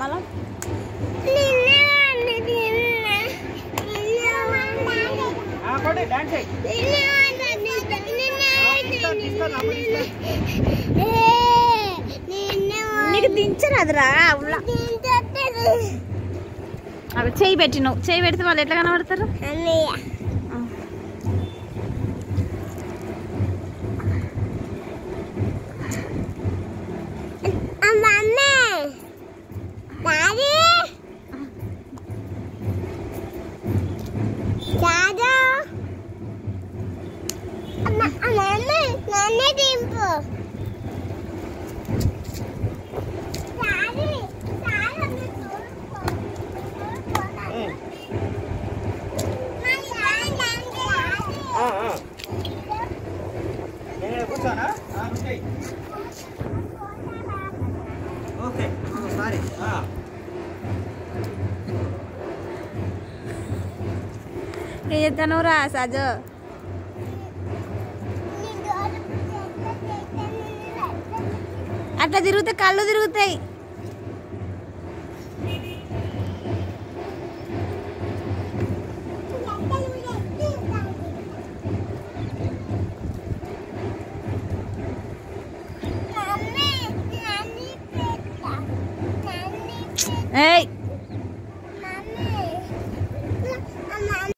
మళ్ళా కొట్టి డాన్స్ నీకు దించరాదురా ఉల్ల అవి చేయి పెట్టి నువ్వు చేయి పెడితే వాళ్ళు ఎట్లా కనబడతారు ఆ. నేను కూర్చోనా ఓకే సారీ ఏం చెప్తాను రా సజు అట్లా తిరిగితే కళ్ళు తిరుగుతాయి ఏయ్